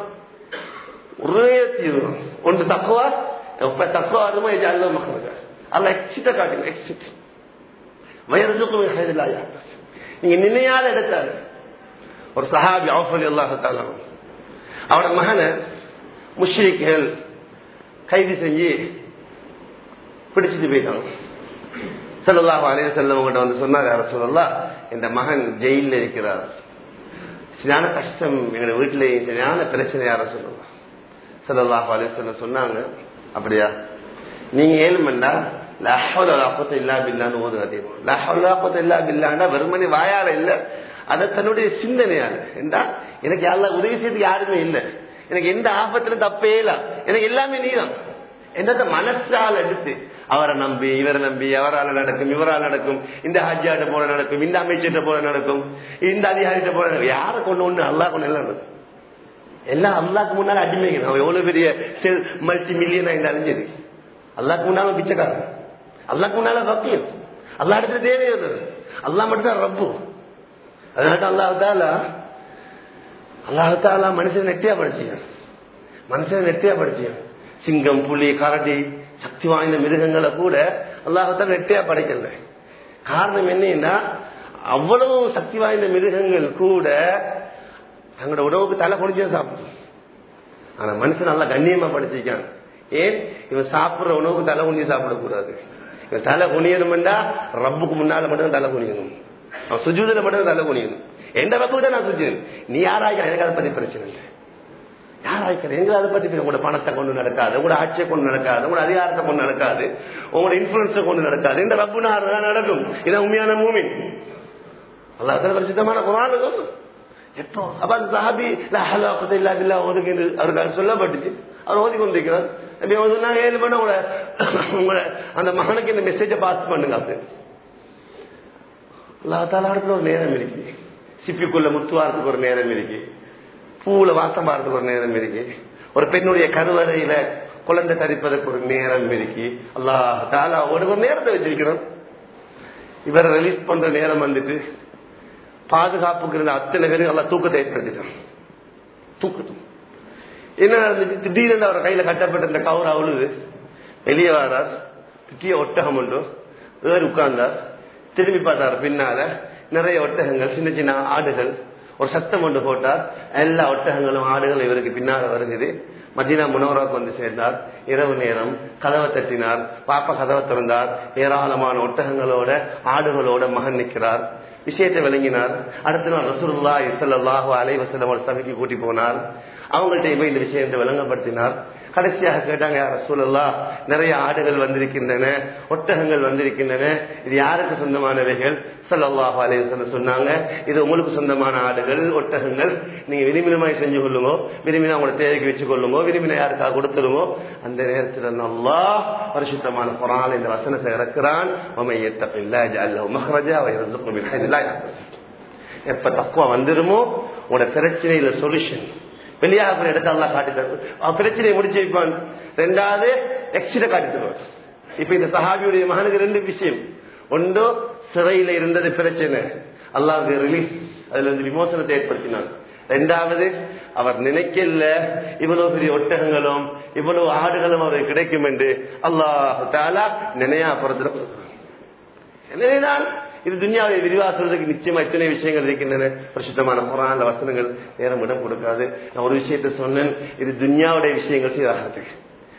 ஒரே தீர்வு ஒன்று தக்குவா எப்ப தக்குவா வருமோ இது அல்ல மக்களுக்கு அல்ல எக்ஸிட்ட காட்டுங்க எக்ஸிட் வயதுக்கும் ஹைதில்லாயா நீங்க நினையாத எடுத்தாரு ஒரு சஹாபி ஆஃபலி அல்லாஹால அவனோட மகனை முஷ்ரிக்குகள் கைது செஞ்சு பிடிச்சிட்டு போயிட்டாங்க செல்லல்லாஹ் அலைய செல்லவங்கிட்ட வந்து சொன்னார் யார சொல்லலாம் இந்த மகன் ஜெயில இருக்கிறார் சரியான கஷ்டம் எங்க வீட்டுல சரியான பிரச்சனை யார சொல்லலாம் செல்லல்லாஹ் அலைய செல்ல சொன்னாங்க அப்படியா நீங்க ஏழுமண்டா லஹவுல லாப்பத்தை இல்லா பில்லான்னு ஓது அதிகம் லஹவுல லாப்பத்தை இல்லா பில்லாண்டா வெறுமனே வாயால இல்ல அதை தன்னுடைய சிந்தனையால என்றா எனக்கு யாரெல்லாம் உதவி செய்து யாருமே இல்லை எனக்கு எந்த ஆபத்துல தப்பே இல்ல எனக்கு எல்லாமே நீதான் என்னத்த மனசால் எடுத்து அவரை நம்பி இவரை நம்பி அவரால் நடக்கும் இவரால் நடக்கும் இந்த ஹஜ்ஜாட்ட போல நடக்கும் இந்த அமைச்சர்கிட்ட போல நடக்கும் இந்த அதிகாரிகிட்ட போல நடக்கும் யாரை கொண்டு ஒண்ணு அல்லா கொண்டு எல்லாம் நடக்கும் எல்லாம் அல்லாக்கு முன்னால அடிமைகள் அவன் எவ்வளவு பெரிய மல்டி மில்லியனா இந்த அழிஞ்சது அல்லாக்கு முன்னால பிச்சைக்காரன் அல்லாக்கு முன்னால பக்தியம் அல்லா இடத்துல தேவையாது அல்லா மட்டும் தான் ரப்பு அதனால அல்லாஹால அல்லாஹால மனுஷன் நெட்டியா படிச்சியான் மனுஷன் நெட்டியா படிச்சியான் சிங்கம் புலி கரடி சக்தி வாய்ந்த மிருகங்களை கூட அல்லாஹால நெட்டியா படைக்கல காரணம் என்னன்னா அவ்வளவு சக்தி வாய்ந்த மிருகங்கள் கூட தங்களோட உணவுக்கு தலை குடிச்சே சாப்பிடும் ஆனா மனுஷன் நல்லா கண்ணியமா படிச்சிருக்கான் ஏன் இவன் சாப்பிடுற உணவுக்கு தலை குனிஞ்சு சாப்பிடக்கூடாது இவன் தலை குனியணும்டா ரப்புக்கு முன்னால மட்டும் தலை குனியணும் அவன் சுஜூதில மட்டும் தலை குனியணும் எந்த ரப்புக்கிட்ட நான் சுஜூது நீ யாராய்க்க எனக்கு அதை பத்தி பிரச்சனை இல்லை யாராய்க்கிற எங்க அதை பத்தி உங்களோட பணத்தை கொண்டு நடக்காது உங்களோட ஆட்சியை கொண்டு நடக்காது உங்களோட அதிகாரத்தை கொண்டு நடக்காது உங்களோட இன்ஃபுளுன்ஸை கொண்டு நடக்காது இந்த ரப்பு தான் நடக்கும் இதான் உண்மையான மூமி அல்லாஹ் பரிசுத்தமான குரான் எப்போ அப்ப அந்த சஹாபி இல்லா பில்லா ஒதுக்கின்னு அவருக்கு சொல்லப்பட்டுச்சு அவர் ஓதி கொண்டிருக்கிறார் நான் ஏழு பண்ண உங்களை உங்களை அந்த மகனுக்கு இந்த மெசேஜை பாஸ் பண்ணுங்க அப்படின்னு அல்லா தாலாடத்துல ஒரு நேரம் இருக்கு சிப்பிக்குள்ள முத்துவாரத்துக்கு ஒரு நேரம் இருக்கு பூவுல வாசம் பாறதுக்கு ஒரு நேரம் இருக்கு ஒரு பெண்ணுடைய கருவறையில குழந்தை தரிப்பதற்கு ஒரு நேரம் இருக்கு அல்லாஹ் தாலா ஒரு ஒரு நேரத்தை வச்சிருக்கிறோம் இவரை ரிலீஸ் பண்ற நேரம் வந்துட்டு பாதுகாப்புக்கு இருந்த அத்தனை பேரும் எல்லாம் தூக்கத்தை ஏற்படுத்திட்டான் தூக்கட்டும் என்ன நடந்துச்சு திடீர்னு அவர் கையில கட்டப்பட்ட இந்த கவர் அவ்வளவு வெளியே வரார் திட்டிய ஒட்டகம் உண்டு வேறு உட்கார்ந்தார் திரும்பி பார்த்தார் பின்னால நிறைய ஒட்டகங்கள் சின்ன சின்ன ஆடுகள் ஒரு சத்தம் ஒன்று போட்டார் எல்லா ஒட்டகங்களும் ஆடுகளும் இவருக்கு பின்னால வருகிறது மதீனா முனவராவுக்கு வந்து சேர்ந்தார் இரவு நேரம் கதவை தட்டினார் பாப்பா கதவை திறந்தார் ஏராளமான ஒட்டகங்களோட ஆடுகளோட மகன் நிற்கிறார் விஷயத்தை விளங்கினார் அடுத்த நாள் ரசூல்லா இசல்லாஹு அலைவசலம் ஒரு சபைக்கு கூட்டி போனார் அவங்கள்ட்ட போய் இந்த விஷயத்தை விளங்கப்படுத்தினார் கடைசியாக கேட்டாங்க யார் ரசூலல்லா நிறைய ஆடுகள் வந்திருக்கின்றன ஒட்டகங்கள் வந்திருக்கின்றன இது யாருக்கு சொந்தமானவைகள் சல்லாஹு அலைவசல்லம் சொன்னாங்க இது உங்களுக்கு சொந்தமான ஆடுகள் ஒட்டகங்கள் நீங்க விரும்பினமாய் செஞ்சு கொள்ளுங்க விரும்பினா உங்களை தேவைக்கு வச்சு கொள்ளுங்க விரும்பின யாருக்காக கொடுத்துருங்க அந்த நேரத்தில் நல்லா பரிசுத்தமான குரான் இந்த வசனத்தை இறக்குறான் எப்ப தக்குவா வந்துருமோ உங்களோட பிரச்சனையில சொல்யூஷன் வெளியாக இடத்த எல்லாம் காட்டி தருவார் அவன் பிரச்சனையை முடிச்சு வைப்பான் ரெண்டாவது எக்ஸிட காட்டி தருவார் இப்ப இந்த சஹாபியுடைய மகனுக்கு ரெண்டு விஷயம் ஒன்று சிறையில இருந்தது பிரச்சனை அல்லாஹ் ரிலீஸ் அதுல இருந்து விமோசனத்தை ஏற்படுத்தினார் ரெண்டாவது அவர் நினைக்கல இவ்வளவு பெரிய ஒட்டகங்களும் இவ்வளவு ஆடுகளும் அவருக்கு கிடைக்கும் என்று அல்லாஹ் தாலா நினையா புறத்துல எனவேதான் இது துன்யாவை விரிவாக்குறதுக்கு நிச்சயமா இத்தனை விஷயங்கள் இருக்கின்றன பிரசுத்தமான புறான வசனங்கள் நேரம் இடம் கொடுக்காது நான் ஒரு விஷயத்தை சொன்னேன் இது துன்யாவுடைய விஷயங்கள் சீராகிறதுக்கு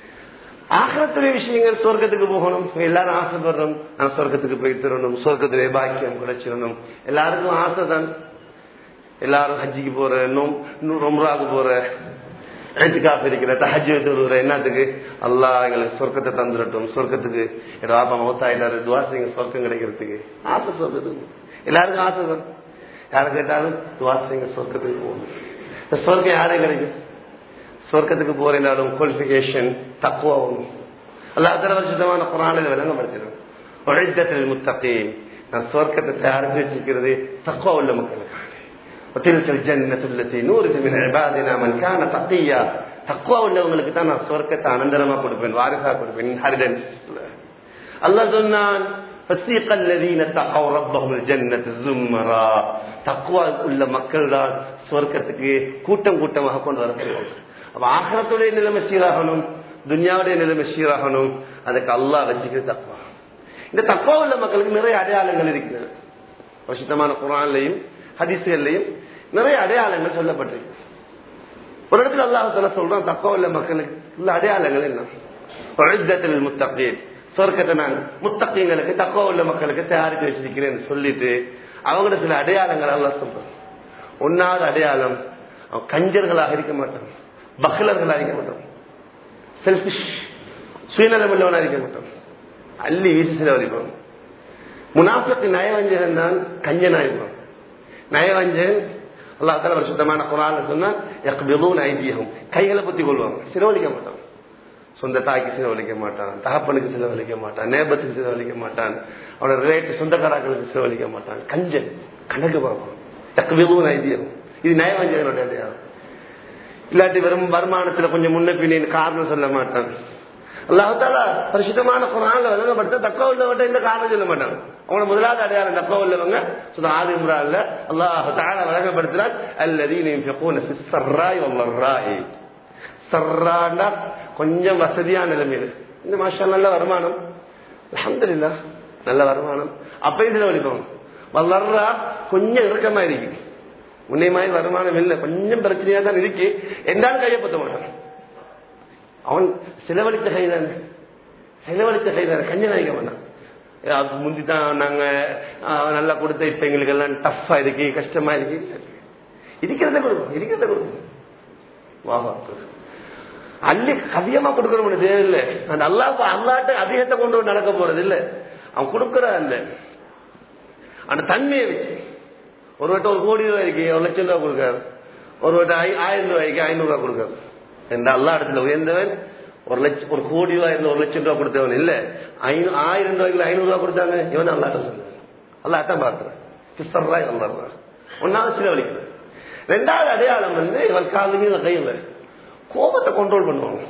ஆகத்துடைய விஷயங்கள் சொர்க்கத்துக்கு போகணும் எல்லாரும் ஆசைப்படுறோம் நான் சொர்க்கத்துக்கு போய் தரணும் சொர்க்கத்திலே பாக்கியம் கிடைச்சிடணும் எல்லாருக்கும் ஆசை தான் எல்லாரும் ஹஜ்ஜிக்கு போற இன்னும் ரொம்பராக போற எழுத்துக்காப்பு இருக்கிற தஹஜ் தொழுகிற என்னத்துக்கு அல்லாஹ் எங்களுக்கு சொர்க்கத்தை தந்துடட்டும் சொர்க்கத்துக்கு என்னோட பாப்பா மௌத்தாயிட்டாரு துவாசிங்க சொர்க்கம் கிடைக்கிறதுக்கு ஆசை சொர்க்கத்துக்கு எல்லாருக்கும் ஆசை தான் யாரை கேட்டாலும் துவாசிங்க சொர்க்கத்துக்கு போகணும் இந்த சொர்க்கம் யாரும் கிடைக்கும் சொர்க்கத்துக்கு போறேனாலும் குவாலிபிகேஷன் தக்குவாகும் அல்லா அத்தனை வருஷமான குரானில் விளங்கப்படுத்திடும் உழைத்தத்தில் முத்தகை நான் சொர்க்கத்தை தயாரித்து வச்சிருக்கிறது தக்குவா உள்ள மக்களுக்கு وتلك الجنة التي نورث من عبادنا من كان تقيا தக்குவா உள்ளவங்களுக்கு தான் நான் சொர்க்கத்தை அனந்தரமா கொடுப்பேன் வாரிசா கொடுப்பேன் இன்ஹெரிடன்ஸ் அல்லாஹ் சொன்னான் فسيق الذين تقوا ربهم الجنة زمرا தக்குவா உள்ள மக்கள் தான் சொர்க்கத்துக்கு கூட்டம் கூட்டமாக கொண்டு வரப்படுவாங்க அப்ப ஆகரத்துடைய நிலைமை சீராகணும் துன்யாவுடைய நிலைமை சீராகணும் அதுக்கு அல்லாஹ் வச்சுக்கிறது தக்குவா இந்த தக்குவா உள்ள மக்களுக்கு நிறைய அடையாளங்கள் இருக்கிறது பிரசித்தமான குரான்லையும் ஹதீசுகள்லையும் நிறைய அடையாளங்கள் சொல்லப்பட்டிருக்கு ஒரு இடத்துல அல்லாஹால சொல்றான் தக்குவா உள்ள மக்களுக்கு உள்ள அடையாளங்கள் என்ன முத்தகீன் சொர்க்கத்தை நான் முத்தகீங்களுக்கு தக்குவா உள்ள மக்களுக்கு தயாரித்து வச்சிருக்கிறேன் சொல்லிட்டு அவங்களோட சில அடையாளங்கள் எல்லாம் சொல்றான் ஒன்னாவது அடையாளம் அவன் கஞ்சர்களாக இருக்க மாட்டான் பக்லர்களாக இருக்க மாட்டான் செல்பிஷ் சுயநலம் உள்ளவனாக இருக்க மாட்டான் அள்ளி வீசி செலவழிப்பான் முனாஃபத்து நயவஞ்சகன் தான் கஞ்சனாயிருப்பான் நயவஞ்சன் அல்லாத்தால ஒரு சுத்தமான குரான் சொன்னா ஐதீகம் கைகளை பத்தி கொள்வாங்க செலவழிக்க மாட்டான் சொந்த தாய்க்கு செலவழிக்க மாட்டான் தகப்பனுக்கு செலவழிக்க மாட்டான் நேபத்துக்கு செலவழிக்க மாட்டான் அவனோட ரிலேட்டிவ் சொந்தக்காரர்களுக்கு செலவழிக்க மாட்டான் கஞ்சன் கணக்கு பார்ப்பான் தக்கவிலும் ஐதீகம் இது நயவஞ்சகனுடைய அடையாளம் இல்லாட்டி வெறும் வருமானத்துல கொஞ்சம் முன்ன பின்ன காரணம் சொல்ல மாட்டான் அல்லாஹால பரிசுத்தமான குரான்ல விளங்கப்படுத்த தக்க உள்ளவங்க இந்த காரணம் சொல்ல மாட்டாங்க அவங்கள முதலாவது அடையாளம் தக்க உள்ளவங்க சுதா ஆதி இம்ரான்ல அல்லாஹ் தால விளங்கப்படுத்தினார் அல்லதீன சர்ராய் வல்லர்ராய் சர்ராண்டா கொஞ்சம் வசதியான நிலைமையில இந்த மாஷா நல்ல வருமானம் அலமதுல்லா நல்ல வருமானம் அப்பயும் செலவழிப்பாங்க வல்லர்ரா கொஞ்சம் இறுக்கமா இருக்கு உன்னை மாதிரி வருமானம் இல்லை கொஞ்சம் பிரச்சனையா தான் இருக்கு என்றாலும் கையப்பத்த மாட்டான் அவன் செலவழித்த கைதானே செலவழித்த கைதானே கஞ்ச நினைக்க மாட்டான் முந்தி தான் நாங்க நல்லா கொடுத்த இப்ப எங்களுக்கு எல்லாம் டஃபா இருக்கு கஷ்டமா இருக்கு இருக்கிறத கொடுப்போம் இருக்கிறத கொடுப்போம் வாவா அள்ளி அதிகமா கொடுக்கணும் தேவையில்லை அந்த அல்லா அல்லாட்ட அதிகத்தை கொண்டு வந்து நடக்க போறது இல்ல அவன் கொடுக்கற அந்த அந்த தன்மையை வச்சு ஒரு வட்டம் ஒரு கோடி ரூபாய்க்கு ஒரு லட்சம் ரூபாய் கொடுக்காரு ஒரு வட்டம் ஆயிரம் ரூபாய்க்கு ஐநூறு ரூபாய் கொடுக்காரு என்ற அல்லா இடத்துல உயர்ந்தவன் ஒரு லட்சம் ஒரு கோடி ரூபாய் இருந்து ஒரு லட்சம் ரூபாய் கொடுத்தவன் இல்ல ஆயிரம் ரூபாய்க்கு ஐநூறு ரூபாய் கொடுத்தாங்க இவன் அல்லாட்ட சொன்னான் அல்லாத்தான் பார்க்கிறேன் கிறிஸ்தர்ராய் வந்தார் ஒன்னாவது செலவழிக்கிறது ரெண்டாவது அடையாளம் வந்து இவன் காலையும் கையில் கோபத்தை கண்ட்ரோல் பண்ணுவாங்க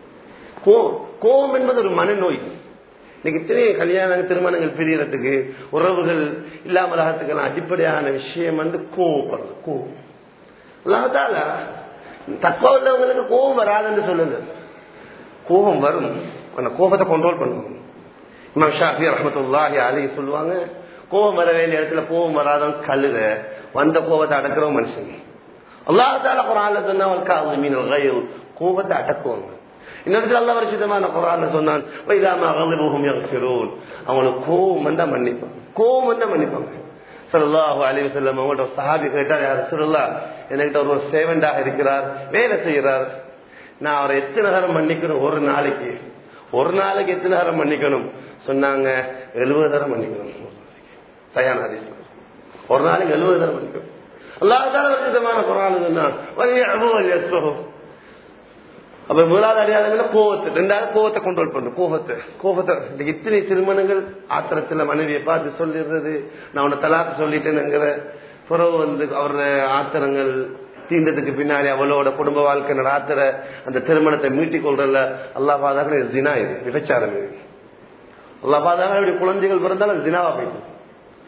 கோபம் என்பது ஒரு மனநோய் இன்னைக்கு இத்தனை கல்யாண திருமணங்கள் பிரியறதுக்கு உறவுகள் இல்லாமலாகிறதுக்கெல்லாம் அடிப்படையான விஷயம் வந்து கோவப்படுறது கோபம் அல்லாதால தப்பா உள்ளவங்களுக்கு கோபம் வராதுன்னு சொல்லுங்க கோபம் வரும் அந்த கோபத்தை கண்ட்ரோல் பண்ணுவோம் இமாம் ஷாஃபி ரஹமத்துல்லாஹி அலி சொல்லுவாங்க கோபம் வர வேண்டிய இடத்துல கோபம் வராதவன் கழுத வந்த கோபத்தை அடக்கிறவன் மனுஷன் அல்லாஹால குரான்ல சொன்னா மீன் கோபத்தை அடக்குவாங்க இன்னொரு அல்ல வருஷமான குரான் சொன்னான் வைதாம அகலிபுகும் யக்ஃபிரூன் அவங்களுக்கு கோபம் வந்தா மன்னிப்பாங்க கோபம் வந்தா மன்னிப்பாங்க சல்லாஹு அலி செல்லம் அவங்கள்ட்ட சஹாபி கேட்டார் யார் சொல்லலா என்கிட்ட ஒரு சேவண்டாக இருக்கிறார் வேலை செய்கிறார் நான் அவரை எத்தனை நேரம் மன்னிக்கணும் ஒரு நாளைக்கு ஒரு நாளைக்கு எத்தனை நேரம் மன்னிக்கணும் சொன்னாங்க எழுபது தரம் மன்னிக்கணும் சயான ஒரு நாளைக்கு எழுபது தரம் மன்னிக்கணும் அல்லாஹால விதமான குரான் சொன்னான் அப்ப முதலாவது அடையாளங்கள கோவத்தை ரெண்டாவது கோவத்தை கண்ட்ரோல் பண்ணும் கோபத்தை கோபத்தை இத்தனை திருமணங்கள் ஆத்திரத்துல மனைவியை பார்த்து சொல்லிடுறது நான் உன்னை தலாக்கு சொல்லிட்டேனுங்கிற புறவு வந்து அவரோட ஆத்திரங்கள் தீண்டதுக்கு பின்னாடி அவளோட குடும்ப வாழ்க்கை நடாத்துற அந்த திருமணத்தை மீட்டிக் கொள்றல அல்லா பாதாக இது தினா இது விபச்சாரம் இது அல்லா பாதாக இப்படி குழந்தைகள் பிறந்தாலும் அது தினாவா போயிடும்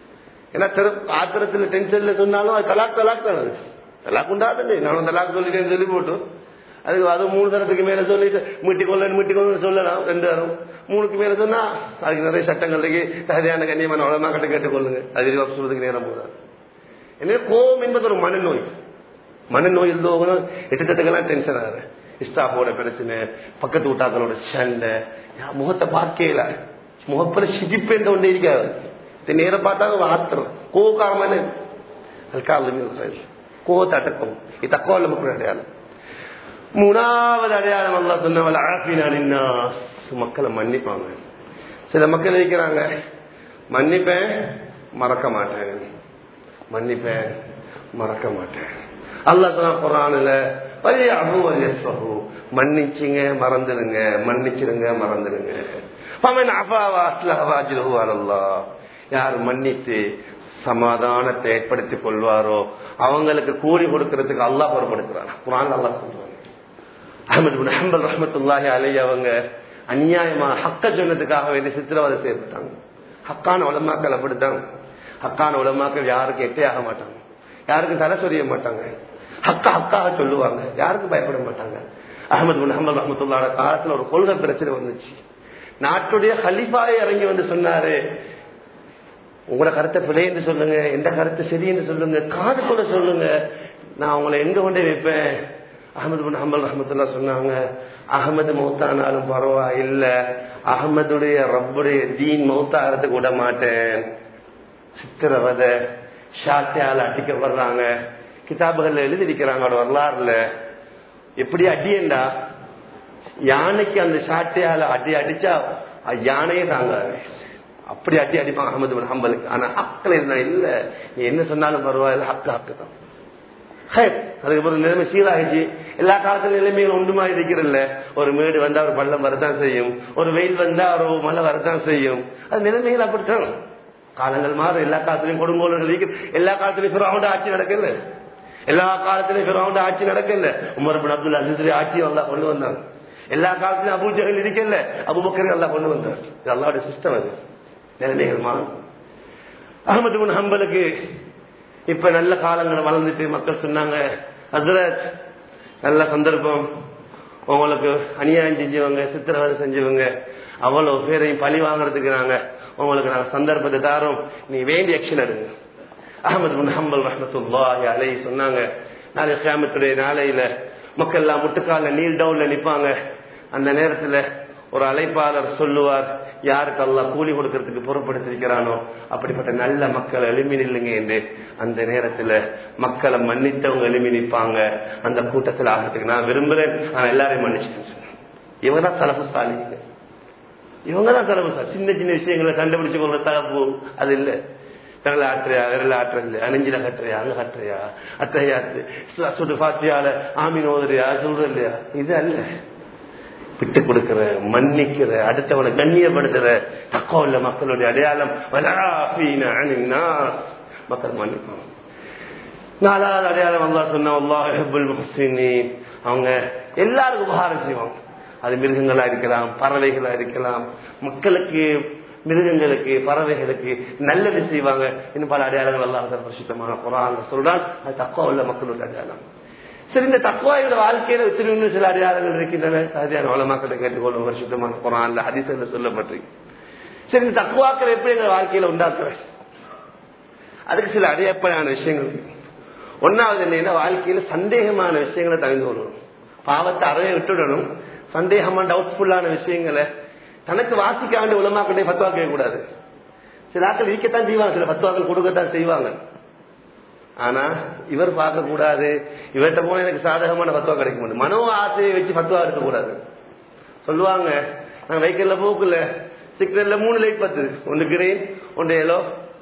ஏன்னா ஆத்திரத்துல டென்ஷன்ல சொன்னாலும் அது தலாக் தலாக் தான் அது தலாக் உண்டாது நானும் தலாக் சொல்லிட்டேன்னு சொல்லி போட்டு அதுக்கு அது மூணு தரத்துக்கு மேல சொல்லிட்டு மீட்டிக்கொள்ள மீட்டிக்கொள்ள சொல்லலாம் ரெண்டு தரம் மூணுக்கு மேல சொன்னா அதுக்கு நிறைய சட்டங்கள் இருக்கு தகுதியான கண்ணியமான உலமா கட்ட கேட்டுக்கொள்ளுங்க அது சொல்றதுக்கு நேரம் போதா எனவே கோபம் என்பது ஒரு மனநோய் மனநோய் இருந்தவங்க எட்டுத்தட்டுக்கெல்லாம் டென்ஷன் ஆகுது இஸ்டாஃபோட பிரச்சனை பக்கத்து வீட்டாக்களோட சண்டை முகத்தை பார்க்கல முகப்பல சிரிப்பேன் ஒன்று இருக்காது நேரம் பார்த்தா ஆத்திரம் கோகாமனு அதுக்காக கோவத்தை அடக்கம் இது தக்கோல மக்கள் அடையாளம் மூணாவது அடையாளம் அல்லா சொன்னவள் ஆஃபினா மக்களை மன்னிப்பாங்க சில மக்கள் இருக்கிறாங்க மன்னிப்பேன் மறக்க மாட்டேன் மன்னிப்பேன் மறக்க மாட்டேன் அல்லா சொன்ன குரானில் வலிய அபு வலியஸ்வகு மன்னிச்சுங்க மறந்துடுங்க மன்னிச்சிருங்க மறந்துடுங்க பமன் அபாவா அஸ்லஹவா அஜ்ருஹு அலல்லாஹ் யார் மன்னித்து சமாதானத்தை ஏற்படுத்திக் கொள்வாரோ அவங்களுக்கு கூலி கொடுக்கறதுக்கு அல்லாஹ் பொறுப்படுத்துறாங்க குரான் அல்லாஹ் சொல்றாங்க அஹமது பின் ஹம்பல் ரஹமத்துல்லாஹி அலை அவங்க அநியாயமா ஹக்க சொன்னதுக்காக வேண்டிய சித்திரவதை செய்யப்பட்டாங்க ஹக்கான உலமாக்கள் அப்படித்தான் ஹக்கான உலமாக்கள் யாருக்கும் எட்டே ஆக மாட்டாங்க யாருக்கும் தலை சொரிய மாட்டாங்க ஹக்கா ஹக்காக சொல்லுவாங்க யாருக்கும் பயப்பட மாட்டாங்க அகமது பின் ஹம்பல் ரஹமத்துல்லாட காலத்துல ஒரு கொள்கை பிரச்சனை வந்துச்சு நாட்டுடைய ஹலிஃபாவே இறங்கி வந்து சொன்னாரு உங்களோட கருத்தை பிழை என்று சொல்லுங்க எந்த கருத்து சரி என்று சொல்லுங்க காதுக்குள்ள சொல்லுங்க நான் உங்களை எங்க கொண்டே வைப்பேன் அகமது பின் ஹம்பல் ரஹமத்துல்லா சொன்னாங்க அகமது மௌத்தானாலும் பரவாயில்ல அகமதுடைய ரப்புடைய தீன் மௌத்தாகிறதுக்கு விட மாட்டேன் சித்திரவதை ஷாத்தியால அடிக்கப்படுறாங்க கிதாபுகள்ல எழுதியிருக்கிறாங்க வரலாறுல எப்படி அடியண்டா யானைக்கு அந்த ஷாட்டையால அடி அடிச்சா யானையே தாங்க அப்படி அடி அடிப்பான் அகமது பின் ஹம்பலுக்கு ஆனா ஹக்கில் இருந்தா இல்ல நீ என்ன சொன்னாலும் பரவாயில்ல ஹக்கு ஹக்கு தான் அதுக்கப்புறம் நிலைமை சீராகிச்சு எல்லா காலத்துல நிலைமைகள் ஒன்றுமா இருக்கிறல்ல ஒரு மேடு வந்தா ஒரு பள்ளம் வரத்தான் செய்யும் ஒரு வெயில் வந்தா ஒரு மழை வரத்தான் செய்யும் அது நிலைமைகள் அப்படித்தான் காலங்கள் மாறும் எல்லா காலத்திலையும் கொடுங்கோலர்கள் இருக்கு எல்லா காலத்திலையும் பிறவுண்ட ஆட்சி நடக்கல எல்லா காலத்திலையும் பிறவுண்ட ஆட்சி நடக்கல உமர் பின் அப்துல் அசிஸ்ரீ ஆட்சி அல்லா கொண்டு வந்தாங்க எல்லா காலத்திலும் அபூஜகல் இருக்கல அபுபக்கர் அல்லா கொண்டு வந்தார் இது அல்லாவுடைய சிஸ்டம் அது நிலைமைகள் மாறும் அகமது பின் ஹம்பலுக்கு இப்ப நல்ல காலங்கள் வளர்ந்துட்டு மக்கள் சொன்னாங்க அதுல நல்ல சந்தர்ப்பம் உங்களுக்கு அநியாயம் செஞ்சவங்க சித்திரவதை செஞ்சவங்க அவ்வளவு பேரையும் பழி வாங்குறதுக்கு நாங்க உங்களுக்கு நாங்க சந்தர்ப்பத்தை தாரோம் நீ வேண்டிய ஆக்ஷன் எடுங்க அகமது பின் ஹம்பல் ரஹமத்துல்லாஹி அலை சொன்னாங்க நாளை கியாமத்துடைய நாளையில மக்கள் எல்லாம் முட்டுக்கால நீல் டவுன்ல நிப்பாங்க அந்த நேரத்துல ஒரு அழைப்பாளர் சொல்லுவார் யாருக்கு அல்லாஹ் கூலி கொடுக்கறதுக்கு பொறுப்படுத்திருக்கிறானோ அப்படிப்பட்ட நல்ல மக்கள் எழுமி நில்லுங்க என்று அந்த நேரத்துல மக்களை மன்னித்தவங்க எழுமி நிற்பாங்க அந்த கூட்டத்தில் ஆகிறதுக்கு நான் விரும்புறேன் ஆனா எல்லாரையும் மன்னிச்சிட்டேன் இவங்க தான் தலப்பு சாலிங்க இவங்க தான் தலப்பு சாலி சின்ன சின்ன விஷயங்களை கண்டுபிடிச்சு கொள்ற தலப்பு அது இல்ல விரல ஆட்டுறியா விரல ஆட்டுறது அணிஞ்சில கட்டுறியா அங்க கட்டுறியா அத்தையா சுடு பாத்தியால ஆமீன் ஓதுறியா சொல்ற இல்லையா இது அல்ல விட்டு கொடுக்கிற மன்னிக்கிற அடுத்தவனை கண்ணியப்படுத்துற தக்கோ இல்ல மக்களுடைய அடையாளம் மக்கள் மன்னிப்பாங்க நாலாவது அடையாளம் அல்லா சொன்னா அவங்க எல்லாருக்கும் உபகாரம் செய்வாங்க அது மிருகங்களா இருக்கலாம் பறவைகளா இருக்கலாம் மக்களுக்கு மிருகங்களுக்கு பறவைகளுக்கு நல்லது செய்வாங்க இன்னும் பல அடையாளங்கள் எல்லாம் பரிசுத்தமான குரான் சொல்றான் அது தக்குவா உள்ள மக்களுடைய அடையாளம் சரி இந்த தக்குவாயோட வாழ்க்கையில திரும்ப சில அடையாளங்கள் இருக்கின்றன அதியான வளமாக்களை கேட்டுக்கொள்ளும் வருஷத்தமான குரான்ல அதிசயம் சொல்லப்பட்டிருக்கு சரி இந்த தக்குவாக்கள் எப்படி எங்க வாழ்க்கையில உண்டாக்குறேன் அதுக்கு சில அடையப்படான விஷயங்கள் ஒன்னாவது என்னன்னா வாழ்க்கையில சந்தேகமான விஷயங்களை தகுந்து கொள்ளணும் பாவத்தை அறவே விட்டுடணும் சந்தேகமா டவுட்ஃபுல்லான விஷயங்களை தனக்கு வாசிக்க வேண்டிய உலமாக்கிட்டே பத்துவா கேட்கக்கூடாது சில ஆட்கள் இருக்கத்தான் செய்வாங்க சில பத்துவாக்கள் கொடுக்கத்தான் செய்வாங்க ஆனா இவர் பார்க்க கூடாது இவர்கிட்ட போன எனக்கு சாதகமான பத்துவா கிடைக்க முடியும் மனோ ஆசையை வச்சு பத்துவா இருக்க கூடாது சொல்லுவாங்க நான் வைக்கல போக்குல சிக்னல்ல மூணு லைட் பத்து ஒன்று கிரீன் ஒன்று எல்லோ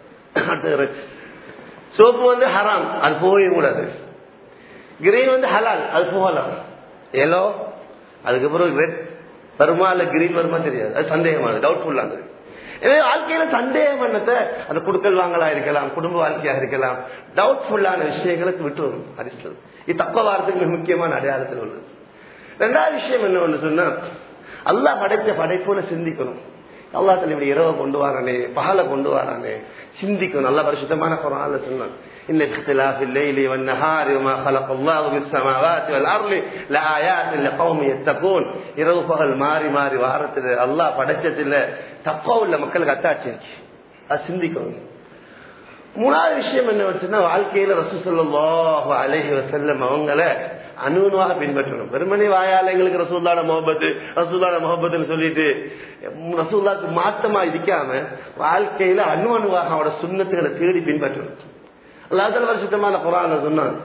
சோப்பு வந்து ஹராம் அது போகவே கூடாது கிரீன் வந்து ஹலால் அது போகலாம் எல்லோ அதுக்கப்புறம் ரெட் வருமா இல்ல கிரீன் வருமா தெரியாது அது சந்தேகமானது டவுட்ஃபுல்லானது எனவே வாழ்க்கையில சந்தேகம் பண்ணத்தை அது குடுக்கல் வாங்கலா இருக்கலாம் குடும்ப வாழ்க்கையாக இருக்கலாம் டவுட்ஃபுல்லான விஷயங்களுக்கு விட்டு வரும் அரிஸ்டல் இது தப்ப வாரத்துக்கு மிக முக்கியமான அடையாளத்தில் உள்ளது ரெண்டாவது விஷயம் என்ன ஒண்ணு சொன்னா அல்லாஹ் படைச்ச படைப்போல சிந்திக்கணும் அல்லா தலை இப்படி இரவை கொண்டு வரானே பகலை கொண்டு வரானே சிந்திக்கும் நல்ல பரிசுத்தமான குரான்ல சொன்னான் إن اختلاف الليل والنهار وما خلق الله في السماوات والأرض لآيات لقوم يتقون இரவு பகல் மாறி மாறி வாரத்துல அல்லாஹ் படைச்சதுல தப்பா உள்ள மக்களுக்கு அத்தாட்சி இருக்கு அது சிந்திக்கணும் மூணாவது விஷயம் என்ன வச்சுன்னா வாழ்க்கையில ரசூ சொல்லுவாஹு அலைஹி வசல்லம் அவங்கள அணுவாக பின்பற்றணும் வெறுமனே வாயால எங்களுக்கு ரசூல்லாட முகபத்து ரசூல்லாட முகபத்துன்னு சொல்லிட்டு ரசூல்லாக்கு மாத்தமா இருக்காம வாழ்க்கையில அணு அணுவாக அவரோட சுண்ணத்துகளை தேடி பின்பற்றணும் அல்லாத வருஷத்தமான குரான சொன்னான்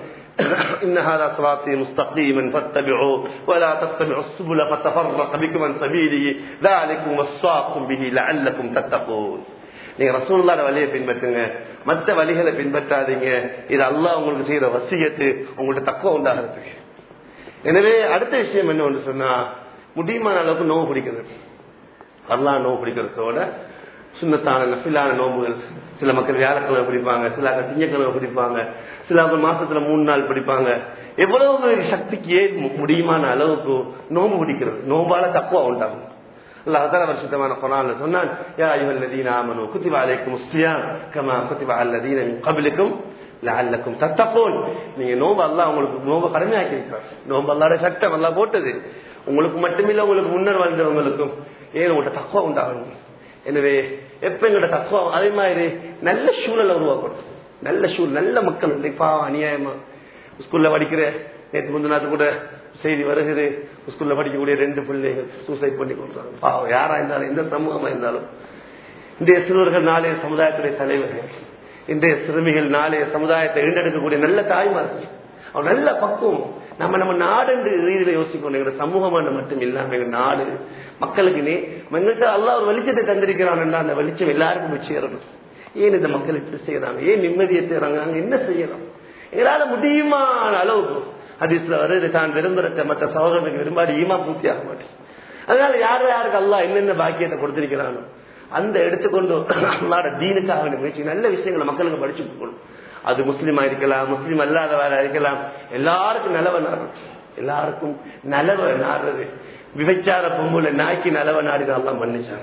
إن هذا صراطي مستقيما فاتبعوه ولا تتبعوا السبل فتفرق بكم عن سبيله ذلكم وصاكم به لعلكم تتقون நீங்க ரசூல்லாட வழியை பின்பற்றுங்க மற்ற வழிகளை பின்பற்றாதீங்க இது அல்லாஹ் உங்களுக்கு செய்யற வசியத்து உங்கள்ட்ட தக்குவ உண்டாகிறதுக்கு எனவே அடுத்த விஷயம் என்ன ஒன்று சொன்னா முடியுமான அளவுக்கு நோவு பிடிக்கிறது அல்லா நோவு பிடிக்கிறதோட சுண்ணத்தான நஃபிலான நோம்புகள் சில மக்கள் வியாழக்கிழமை பிடிப்பாங்க சில திங்கக்கிழமை பிடிப்பாங்க சில மாசத்துல மூணு நாள் பிடிப்பாங்க எவ்வளவு சக்திக்கு ஏன் முடியுமான அளவுக்கு நோம்பு பிடிக்கிறது நோம்பால தக்குவா உண்டாகும் அல்லாஹ் தால வருஷத்தமான குரான்ல சொன்னான் யா அய்யுஹல் லதீன ஆமனு குத்திப அலைக்கும் ஸியாம் கமா குத்திப அல்லதீன மின் கப்லிக்கும் லஅல்லக்கும் தத்தகூன் நீங்க நோம்பு அல்லாஹ் உங்களுக்கு நோம்பு கடமையாக்கி இருக்கிறார் நோம்பு அல்லாஹ்ட சட்டம் அல்லாஹ் போட்டது உங்களுக்கு மட்டுமில்ல உங்களுக்கு முன்னர் வாழ்ந்தவங்களுக்கும் ஏன் உங்கள்ட்ட தக்குவா உண்டாகணும் எனவே எப்ப எங்கள்ட்ட தக்குவா அதே மாதிரி நல்ல சூழலை உருவாக்கணும் நல்ல சூழல் நல்ல மக்கள் இல்லைப்பா அநியாயமா ஸ்கூல்ல படிக்கிற நேற்று முந்தினாத்து கூட செய்தி வருகிறது ஸ்கூல்ல படிக்கக்கூடிய ரெண்டு பிள்ளைகள் சூசைட் பண்ணி கொடுத்தாங்க பாவம் யாரா இருந்தாலும் எந்த சமூகமா இருந்தாலும் இன்றைய சிறுவர்கள் நாளைய சமுதாயத்துடைய தலைவர்கள் இன்றைய சிறுமிகள் நாளைய சமுதாயத்தை ஈண்டெடுக்கக்கூடிய நல்ல தாய்மார்கள் அவன் நல்ல பக்குவம் நம்ம நம்ம நாடு ரீதியில யோசிக்கணும் எங்க சமூகமான மட்டும் இல்லாம எங்க நாடு மக்களுக்கு நீ எங்கள்கிட்ட அல்லா ஒரு வெளிச்சத்தை தந்திருக்கிறான் அந்த வெளிச்சம் எல்லாருக்கும் போய் சேரணும் ஏன் இந்த மக்கள் இப்படி செய்யறாங்க ஏன் நிம்மதியை செய்யறாங்க அங்க என்ன செய்யலாம் எங்களால முடியுமான அளவுக்கு ஹதீஸ்ல வருது தான் விரும்புறத மற்ற சகோதரனுக்கு விரும்பாடி ஈமா பூர்த்தி ஆக மாட்டேன் அதனால யார் யாருக்கு அல்லா என்னென்ன பாக்கியத்தை கொடுத்திருக்கிறானோ அந்த எடுத்துக்கொண்டு அல்லாட தீனுக்காக வேண்டிய முயற்சி நல்ல விஷயங்களை மக்களுக்கு படிச்சு கொடுக்கணும் அது முஸ்லீமா இருக்கலாம் முஸ்லீம் அல்லாதவரா இருக்கலாம் எல்லாருக்கும் நிலவ நாடுறது எல்லாருக்கும் நிலவ நாடுறது விபச்சார பொம்புல நாய்க்கு நிலவ நாடுகள் மன்னிச்சாங்க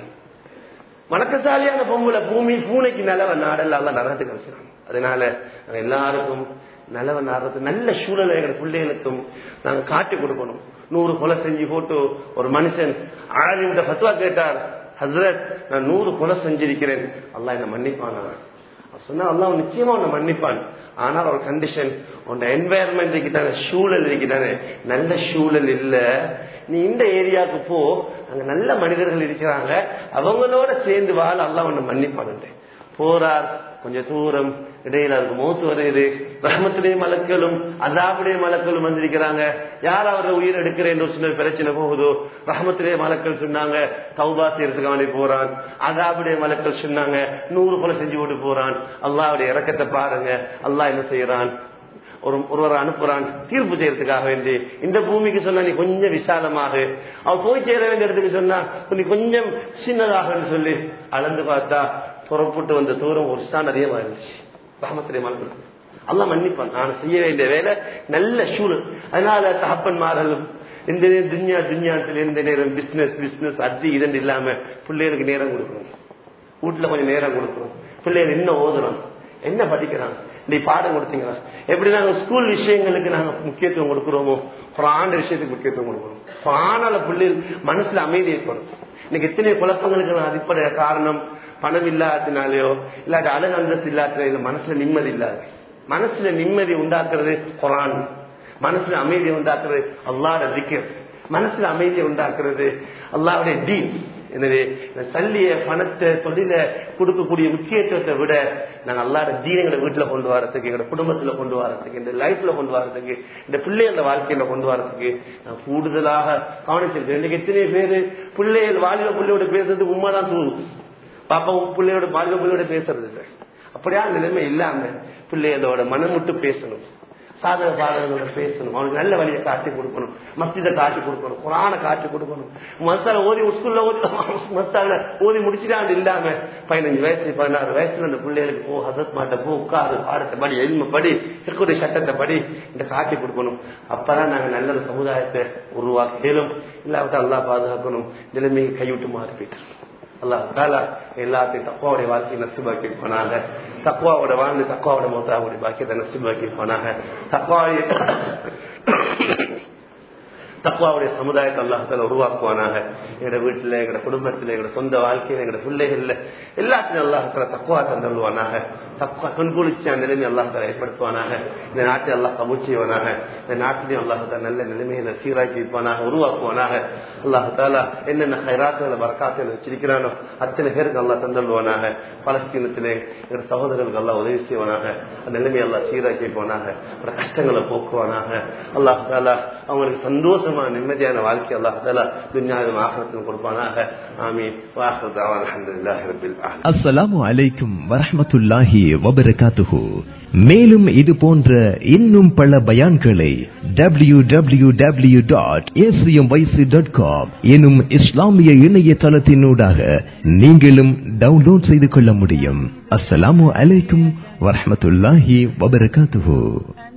வணக்கசாலியான பொம்புல பூமி பூனைக்கு நிலவ நாடல் எல்லாம் நரகத்துக்கு வச்சுறாங்க அதனால எல்லாருக்கும் நிலவ நாடுறது நல்ல சூழலை எங்க பிள்ளைகளுக்கும் நாங்க காட்டி கொடுக்கணும் நூறு கொலை செஞ்சு போட்டு ஒரு மனுஷன் ஆளுந்த பத்துவா கேட்டார் ஹசரத் நான் நூறு கொலை செஞ்சிருக்கிறேன் அல்லா என்ன மன்னிப்பான் சொன்னா அல்லா நிச்சயமா உன்னை மன்னிப்பான் ஆனால் ஒரு கண்டிஷன் உன் என்வாயர்மெண்ட் இருக்குதானே சூழல் இருக்குதானே நல்ல சூழல் இல்ல நீ இந்த ஏரியாவுக்கு போ அங்க நல்ல மனிதர்கள் இருக்கிறாங்க அவங்களோட சேர்ந்து வாழ அல்லா உன்னை மன்னிப்பான் போறார் கொஞ்சம் தூரம் இடையில அதுக்கு மோத்து வருது ரஹமத்துடைய மலக்களும் அல்லாவுடைய மலக்களும் வந்திருக்கிறாங்க யார் அவரை உயிர் எடுக்கிறேன் சொன்ன பிரச்சனை போகுதோ ரஹமத்துடைய மலக்கள் சொன்னாங்க தௌபா செய்யறதுக்கு அவனை போறான் அதாவுடைய மலக்கள் சொன்னாங்க நூறு கொலை செஞ்சு போட்டு போறான் அல்லாவுடைய இறக்கத்தை பாருங்க அல்லாஹ் என்ன செய்யறான் ஒரு ஒருவரை அனுப்புறான் தீர்ப்பு செய்யறதுக்காக வேண்டி இந்த பூமிக்கு சொன்னா நீ கொஞ்சம் விசாலமாக அவன் போய் சேர வேண்டிய இடத்துக்கு சொன்னா நீ கொஞ்சம் சின்னதாக சொல்லி அளந்து பார்த்தா புறப்பட்டு வந்த தூரம் ஒரு ஸ்தான் அதிகமா இருந்துச்சு ரஹமத்துடைய மலர்கள் எல்லாம் மன்னிப்பான் நான் செய்ய வேண்டிய வேலை நல்ல சூழல் அதனால தகப்பன்மார்களும் இந்த நேரம் துன்யா துன்யாத்துல இந்த நேரம் பிசினஸ் பிசினஸ் அது இதன் இல்லாம பிள்ளைகளுக்கு நேரம் கொடுக்கணும் வீட்டுல கொஞ்சம் நேரம் கொடுக்கணும் பிள்ளைகள் என்ன ஓதுறோம் என்ன படிக்கிறான் நீ பாடம் கொடுத்தீங்களா எப்படி நாங்க ஸ்கூல் விஷயங்களுக்கு நாங்க முக்கியத்துவம் கொடுக்கிறோமோ குரான விஷயத்துக்கு முக்கியத்துவம் கொடுக்கணும் குரானால பிள்ளைகள் மனசுல அமைதி ஏற்படும் இன்னைக்கு எத்தனை குழப்பங்களுக்கு அடிப்படை காரணம் பணம் இல்லாதனாலயோ இல்லாட்டி அழகு அந்தஸ்து இல்லாத மனசுல நிம்மதி இல்லாது மனசுல நிம்மதி உண்டாக்குறது குரான் மனசுல அமைதியை உண்டாக்குறது அல்லாட திக்கர் மனசுல அமைதியை உண்டாக்குறது அல்லாவுடைய டீன் எனவே சல்லிய பணத்தை தொழில கொடுக்கக்கூடிய முக்கியத்துவத்தை விட நாங்க அல்லாட தீனங்களை வீட்டுல கொண்டு வரதுக்கு எங்களோட குடும்பத்துல கொண்டு வரதுக்கு இந்த லைஃப்ல கொண்டு வரதுக்கு இந்த பிள்ளைகள வாழ்க்கையில கொண்டு வரதுக்கு நான் கூடுதலாக கவனிச்சிருக்கேன் இன்னைக்கு எத்தனை பேரு பிள்ளைகள் வாலிப பிள்ளையோட பேசுறது உண்மைதான் தூங்கும் பாப்பா பிள்ளையோட பாலிப பிள்ளையோட பேசுறது இல்லை அப்படியா நிலைமை இல்லாம பிள்ளைகளோட மனம் விட்டு பேசணும் சாதக பாதகங்களோட பேசணும் அவனுக்கு நல்ல வழியை காட்டி கொடுக்கணும் மஸ்தித காட்டி கொடுக்கணும் குரான காட்டி கொடுக்கணும் மசால ஓதி ஸ்கூல்ல ஓதி மசால ஓதி முடிச்சுட்டான் இல்லாம பதினஞ்சு வயசு பதினாறு வயசுல அந்த பிள்ளைகளுக்கு போ ஹசத் மாட்ட போ உட்காரு பாடத்தை படி எல்ம படி இருக்கக்கூடிய சட்டத்தை படி இந்த காட்டி கொடுக்கணும் அப்பதான் நாங்க நல்ல சமுதாயத்தை உருவாக்கலும் இல்லாவிட்டா அல்லா பாதுகாக்கணும் நிலைமையை கைவிட்டு மாறி போயிட்டு அல்லாஹ் தாலா எல்லாத்தையும் தக்குவாவுடைய வாழ்க்கையை நசிபாக்கி போனாங்க தக்குவாவோட வாழ்ந்து தக்குவாவோட மௌத்தாவுடைய பாக்கியத்தை நசிபாக்கி போனாங்க தக்குவாவுடைய தக்குவாவுடைய சமுதாயத்தை அல்லாஹால உருவாக்குவானாக எங்களோட வீட்டுல எங்களோட குடும்பத்துல எங்களோட சொந்த வாழ்க்கையில எங்களோட பிள்ளைகள்ல எல்லாத்தையும் அல்லாஹால தக்குவா தந்துள்ளுவானாக தக்குவா கண்குளிச்ச நிலைமை அல்லாஹால ஏற்படுத்துவானாக இந்த நாட்டை அல்லாஹ் கபூச்சியவனாக இந்த நாட்டிலையும் அல்லாஹால நல்ல நிலைமையில சீராக்கி வைப்பானாக உருவாக்குவானாக அல்லாஹால என்னென்ன ஹைராத்துல வரக்காத்துல வச்சிருக்கிறானோ அத்தனை பேருக்கு அல்லாஹ் தந்துள்ளுவானாக பலஸ்தீனத்திலே எங்களோட சகோதரர்களுக்கு அல்லாஹ் உதவி செய்வானாக அந்த நிலைமையை அல்லாஹ் சீராக்கி வைப்பானாக அவரோட கஷ்டங்களை போக்குவானாக அல்லாஹால அவங்களுக்கு சந்தோஷமா நிம்மதியான வாழ்க்கை அல்லாஹ் தாலா துன்யாவிலும் ஆகரத்திலும் கொடுப்பானாக ஆமீன் வாஹர் தாவான் அல்ஹம்துலில்லாஹி ரப்பில் ஆலமீன்
அஸ்ஸலாமு அலைக்கும் வரஹ்மத்துல்லாஹி வபரகாத்துஹு மேலும் இது போன்ற இன்னும் பல பயான்களை W W W dot dot com எனும் இஸ்லாமிய இணையதளத்தினூடாக நீங்களும் டவுன்லோட் செய்து கொள்ள முடியும் அஸ்ஸலாமு அலைக்கும் வரஹ்மத்துல்லாஹி வபரகாத்துஹு